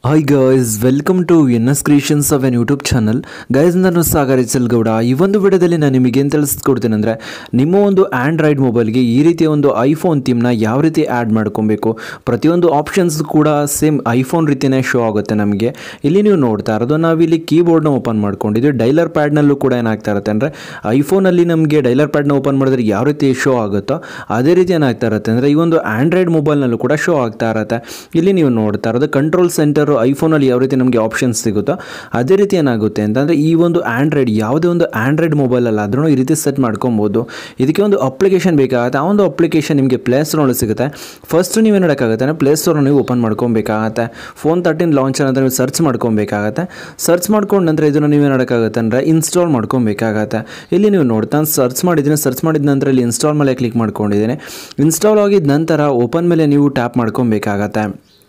hi guys welcome to N S creations of N YouTube channel guys ನಾನು Sagar H Gowda ಈ ಒಂದು ವಿಡಿಯೋದಲ್ಲಿ ನಾನು ನಿಮಗೆ ಏನು ತಿಳಿಸ್ಕೊಡ್ತೇನೆ ಅಂದರೆ ನಿಮ್ಮ ಒಂದು ಆ್ಯಂಡ್ರಾಯ್ಡ್ ಮೊಬೈಲ್ಗೆ ಈ ರೀತಿಯ ಒಂದು ಐಫೋನ್ ಥೀಮ್ನ ಯಾವ ರೀತಿ ಆ್ಯಡ್ ಮಾಡ್ಕೊಬೇಕು ಪ್ರತಿಯೊಂದು ಆಪ್ಷನ್ಸ್ ಕೂಡ ಸೇಮ್ ಐಫೋನ್ ರೀತಿಯೇ ಶೋ ಆಗುತ್ತೆ ನಮಗೆ ಇಲ್ಲಿ ನೀವು ನೋಡ್ತಾ ಇರೋದು ನಾವಿಲ್ಲಿ ಕೀಬೋರ್ಡ್ನ ಓಪನ್ ಮಾಡ್ಕೊಂಡಿದ್ವಿ ಡೈಲರ್ ಪ್ಯಾಡ್ನಲ್ಲೂ ಕೂಡ ಏನಾಗ್ತಾ ಇರುತ್ತೆ ಅಂದರೆ ಐಫೋನಲ್ಲಿ ನಮಗೆ ಡೈಲರ್ ಪ್ಯಾಡ್ನ ಓಪನ್ ಮಾಡಿದ್ರೆ ಯಾವ ರೀತಿ ಶೋ ಆಗುತ್ತೋ ಅದೇ ರೀತಿ ಏನಾಗ್ತಾ ಇರುತ್ತೆ ಅಂದರೆ ಈ ಒಂದು ಆ್ಯಂಡ್ರಾಯ್ಡ್ ಮೊಬೈಲ್ನಲ್ಲೂ ಕೂಡ ಶೋ ಆಗ್ತಾ ಇರುತ್ತೆ ಇಲ್ಲಿ ನೀವು ನೋಡ್ತಾ ಇರೋದು ಕಂಟ್ರೋಲ್ ಸೆಂಟರು ಐಫೋನಲ್ಲಿ ಯಾವ ರೀತಿ ನಮಗೆ ಆಪ್ಷನ್ಸ್ ಸಿಗುತ್ತೋ ಅದೇ ರೀತಿ ಏನಾಗುತ್ತೆ ಅಂತಂದರೆ ಈ ಒಂದು ಆ್ಯಂಡ್ರಾಯ್ಡ್ ಯಾವುದೇ ಒಂದು ಆ್ಯಂಡ್ರಾಯ್ಡ್ ಮೊಬೈಲಲ್ಲಾದ್ರೂ ಈ ರೀತಿ ಸೆಟ್ ಮಾಡ್ಕೊಬೋದು ಇದಕ್ಕೆ ಒಂದು ಅಪ್ಲಿಕೇಶನ್ ಬೇಕಾಗುತ್ತೆ ಆ ಒಂದು ಅಪ್ಲಿಕೇಶನ್ ನಿಮಗೆ ಪ್ಲೇಸ್ಟೋರ್ನಲ್ಲಿ ಸಿಗುತ್ತೆ ಫಸ್ಟ್ ನೀವು ಏನು ಮಾಡೋಕ್ಕಾಗುತ್ತೆ ಅಂದರೆ ಪ್ಲೇಸ್ಟೋರ್ನ ನೀವು ಓಪನ್ ಮಾಡ್ಕೊಬೇಕಾಗತ್ತೆ ಫೋನ್ ತರ್ಟೀನ್ ಲಾಂಚ್ ಅಂತ ನೀವು ಸರ್ಚ್ ಮಾಡ್ಕೊಬೇಕಾಗತ್ತೆ ಸರ್ಚ್ ಮಾಡ್ಕೊಂಡು ನಂತರ ಇದನ್ನು ನೀವು ಏನು ಮಾಡೋಕ್ಕಾಗುತ್ತೆ ಅಂದರೆ ಇನ್ಸ್ಟಾಲ್ ಮಾಡ್ಕೊಬೇಕಾಗತ್ತೆ ಇಲ್ಲಿ ನೀವು ನೋಡ್ತಾ ಸರ್ಚ್ ಮಾಡಿದ್ದೀನಿ ಸರ್ಚ್ ಮಾಡಿದ ನಂತರ ಇಲ್ಲಿ ಇನ್ಸ್ಟಾಲ್ ಮೇಲೆ ಕ್ಲಿಕ್ ಮಾಡ್ಕೊಂಡಿದ್ದೀನಿ ಇನ್ಸ್ಟಾಲ್ ಆಗಿದ ನಂತರ ಓಪನ್ ಮೇಲೆ ನೀವು ಟ್ಯಾಪ್ ಮಾಡ್ಕೊಬೇಕಾಗತ್ತೆ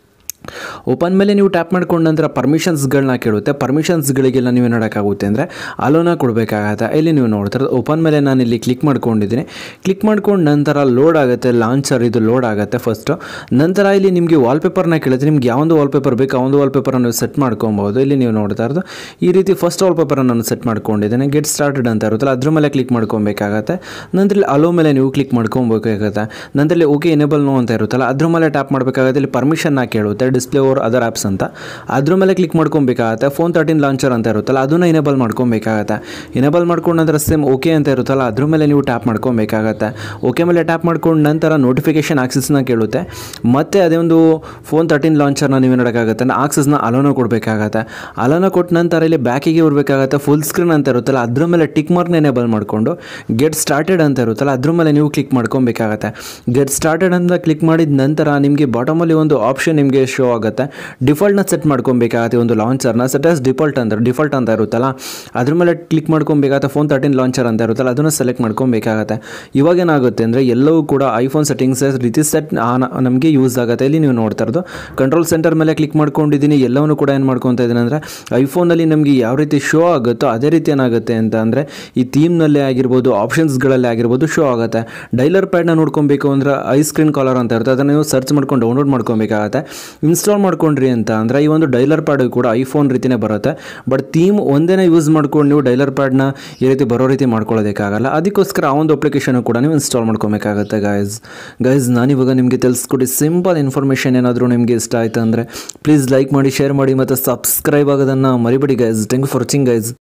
ಓಪನ್ ಮೇಲೆ ನೀವು ಟ್ಯಾಪ್ ಮಾಡ್ಕೊಂಡ ನಂತರ ಪರ್ಮಿಷನ್ಸ್ಗಳನ್ನ ಕೇಳುತ್ತೆ ಪರ್ಮಿಷನ್ಸ್ಗಳಿಗೆಲ್ಲ ನೀವು ನೋಡೋಕ್ಕಾಗುತ್ತೆ ಅಂದರೆ ಅಲೋನ ಕೊಡಬೇಕಾಗತ್ತೆ ಇಲ್ಲಿ ನೀವು ನೋಡ್ತಾರೆ ಓಪನ್ ಮೇಲೆ ನಾನು ಇಲ್ಲಿ ಕ್ಲಿಕ್ ಮಾಡ್ಕೊಂಡಿದ್ದೀನಿ ಕ್ಲಿಕ್ ಮಾಡ್ಕೊಂಡು ನಂತರ ಲೋಡ್ ಆಗುತ್ತೆ ಲಾಂಚರ್ ಇದು ಲೋಡ್ ಆಗುತ್ತೆ ಫಸ್ಟು ನಂತರ ಇಲ್ಲಿ ನಿಮಗೆ ವಾಲ್ಪೇಪರ್ನ ಕೇಳುತ್ತೆ ನಿಮ್ಗೆ ಯಾವೊಂದು ವಾಲ್ಪೇಪರ್ ಬೇಕು ಆ ಒಂದು ವಾಲ್ಪೇಪರ್ ನೀವು ಸೆಟ್ ಮಾಡ್ಕೊಬೋದು ಇಲ್ಲಿ ನೀವು ನೋಡ್ತಾ ಇರೋದು ಈ ರೀತಿ ಫಸ್ಟ್ ವಾಲ್ಪೇಪರ್ ನಾನು ಸೆಟ್ ಮಾಡ್ಕೊಂಡಿದ್ದೇನೆ ಗೆಟ್ ಸ್ಟಾರ್ಟೆಡ್ ಅಂತ ಇರುತ್ತಲ್ಲ ಅದ್ರ ಮೇಲೆ ಕ್ಲಿಕ್ ಮಾಡ್ಕೊಬೇಕಾಗತ್ತೆ ನಂತರ ಇಲ್ಲಿ ಅಲೋ ಮೇಲೆ ನೀವು ಕ್ಲಿಕ್ ಮಾಡ್ಕೊಬೇಕಾಗತ್ತೆ ನಂತರ ಇಲ್ಲಿ ಓಕೆ ಎನೇಬಲ್ ನೋ ಅಂತ ಇರುತ್ತಲ್ಲ ಅದ್ರ ಮೇಲೆ ಟ್ಯಾಪ್ ಮಾಡಬೇಕಾಗುತ್ತೆ ಇಲ್ಲಿ ಪರ್ಮಿಷನ್ನ ಕೇಳುತ್ತೆ ಡಿಸ್ಪ್ಲೇ ಓರ್ ಅದರ್ ಆ್ಯಪ್ಸ್ ಅಂತ ಅದ್ರ ಮೇಲೆ ಕ್ಲಿಕ್ ಮಾಡ್ಕೊಬೇಕಾಗತ್ತೆ ಫೋನ್ ತರ್ಟೀನ್ ಲಾಂಚರ್ ಅಂತ ಇರುತ್ತಲ್ಲ ಅದನ್ನು ಇನೇಬಲ್ ಮಾಡ್ಕೊಬೇಕಾಗತ್ತೆ ಇನೇಬಲ್ ಮಾಡ್ಕೊಂಡು ನಂತರ ಸೇಮ್ ಓಕೆ ಅಂತ ಇರುತ್ತಲ್ಲ ಅದ್ರ ಮೇಲೆ ನೀವು ಟ್ಯಾಪ್ ಮಾಡ್ಕೊಬೇಕಾಗತ್ತೆ ಓಕೆ ಮೇಲೆ ಟ್ಯಾಪ್ ಮಾಡ್ಕೊಂಡು ನಂತರ ನೋಟಿಫಿಕೇಶನ್ ಆಕ್ಸಸ್ನ ಕೇಳುತ್ತೆ ಮತ್ತೆ ಅದೇ ಒಂದು ಫೋನ್ ತರ್ಟೀನ್ ಲಾಂಚರ್ನ ನೀವು ನೋಡೋಕ್ಕಾಗತ್ತೆ ಆಕ್ಸಸ್ನ ಅಲೋನ ಕೊಡಬೇಕಾಗತ್ತೆ ಅಲೋನ ಕೊಟ್ಟ ನಂತರ ಇಲ್ಲಿ ಬ್ಯಾಕಿಗೆ ಬರಬೇಕಾಗತ್ತೆ ಫುಲ್ ಸ್ಕ್ರೀನ್ ಅಂತ ಇರುತ್ತಲ್ಲ ಅದ್ರ ಮೇಲೆ ಟಿಕ್ ಮಾರ್ಕ್ನ ಎನೇಬಲ್ ಮಾಡಿಕೊಂಡು ಗೆಟ್ ಸ್ಟಾರ್ಟೆಡ್ ಅಂತ ಇರುತ್ತಲ್ಲ ಅದ್ರ ಮೇಲೆ ನೀವು ಕ್ಲಿಕ್ ಮಾಡ್ಕೊಬೇಕಾಗತ್ತೆ ಗೆಟ್ ಸ್ಟಾರ್ಟೆಡ್ ಅಂತ ಕ್ಲಿಕ್ ಮಾಡಿದ ನಂತರ ನಿಮಗೆ ಬಾಟಮಲ್ಲಿ ಒಂದು ಆಪ್ಷನ್ ನಿಮಗೆ ಶೋ ಆಗುತ್ತೆ ಡಿಫಾಲ್ಟ್ನ ಸೆಟ್ ಮಾಡ್ಕೊಬೇಕಾಗತ್ತೆ ಒಂದು ಲಾಂಚರ್ನ ಸೆಟ್ ಆಸ್ ಡಿಫಾಲ್ಟ್ ಅಂತ ಡಿಫಾಲ್ಟ್ ಅಂತ ಇರುತ್ತಲ್ಲ ಅದ್ರ ಮೇಲೆ ಕ್ಲಿಕ್ ಮಾಡ್ಕೊಬೇಕಾಗತ್ತೆ ಫೋನ್ ತರ್ಟೀನ್ ಲಾಂಚರ್ ಅಂತ ಇರುತ್ತಲ್ಲ ಅದನ್ನು ಸೆಲೆಕ್ಟ್ ಮಾಡ್ಕೊಬೇಕಾಗತ್ತೆ ಇವಾಗ ಏನಾಗುತ್ತೆ ಅಂದರೆ ಎಲ್ಲವೂ ಕೂಡ ಐಫೋನ್ ಸೆಟ್ಟಿಂಗ್ಸ್ ರೀತಿ ಸೆಟ್ ನಮಗೆ ಯೂಸ್ ಆಗುತ್ತೆ ಇಲ್ಲಿ ನೀವು ನೋಡ್ತಾ ಇರೋದು ಕಂಟ್ರೋಲ್ ಸೆಂಟರ್ ಮೇಲೆ ಕ್ಲಿಕ್ ಮಾಡ್ಕೊಂಡಿದ್ದೀನಿ ಎಲ್ಲವನ್ನು ಕೂಡ ಏನು ಮಾಡ್ಕೊತಾ ಇದ್ದೀನಿ ಅಂದರೆ ಐಫೋನಲ್ಲಿ ನಮಗೆ ಯಾವ ರೀತಿ ಶೋ ಆಗುತ್ತೋ ಅದೇ ರೀತಿ ಏನಾಗುತ್ತೆ ಅಂತ ಅಂದರೆ ಈ ಥೀಮ್ನಲ್ಲೇ ಆಗಿರ್ಬೋದು ಆಪ್ಷನ್ಸ್ಗಳಲ್ಲಿ ಆಗಿರ್ಬೋದು ಶೋ ಆಗುತ್ತೆ ಡೈಲರ್ ಪ್ಯಾಡ್ನ ನೋಡ್ಕೊಬೇಕು ಅಂದರೆ ಐ ಸ್ಕ್ರೀನ್ ಕಾಲರ್ ಅಂತ ಇರುತ್ತೆ ಅದನ್ನು ನೀವು ಸರ್ಚ್ ಮಾಡ್ಕೊಂಡು ಡೌನ್ಲೋಡ್ ಮಾಡ್ಕೊಬೇಕಾಗತ್ತೆ ಇನ್ಸ್ಟಾಲ್ ಮಾಡ್ಕೊಂಡ್ರಿ ಅಂತ ಅಂದರೆ ಈ ಒಂದು ಡೈಲರ್ ಪ್ಯಾಡ್ ಕೂಡ ಐಫೋನ್ ರೀತಿಯೇ ಬರುತ್ತೆ ಬಟ್ ಥೀಮ್ ಒಂದೇ ಯೂಸ್ ಮಾಡ್ಕೊಂಡು ನೀವು ಡೈಲರ್ ಪ್ಯಾಡ್ನ ಈ ರೀತಿ ಬರೋ ರೀತಿ ಮಾಡ್ಕೊಳ್ಳೋದಕ್ಕಾಗಲ್ಲ ಅದಕ್ಕೋಸ್ಕರ ಆ ಒಂದು ಅಪ್ಲಿಕೇಶನ್ ಕೂಡ ನೀವು ಇನ್ಸ್ಟಾಲ್ ಮಾಡ್ಕೊಬೇಕಾಗತ್ತೆ ಗೈಸ್ ಗೈಸ್ ನಾನಿವಾಗ ನಿಮಗೆ ತಿಳಿಸ್ಕೊಡಿ ಸಿಂಪಲ್ ಇನ್ಫಾರ್ಮೇಷನ್ ಏನಾದರೂ ನಿಮಗೆ ಇಷ್ಟ ಆಯಿತು ಅಂದರೆ ಪ್ಲೀಸ್ ಲೈಕ್ ಮಾಡಿ ಶೇರ್ ಮಾಡಿ ಮತ್ತು ಸಬ್ಸ್ಕ್ರೈಬ್ ಆಗೋದನ್ನು ಮರಿಬೇಡಿ guys thank you for watching guys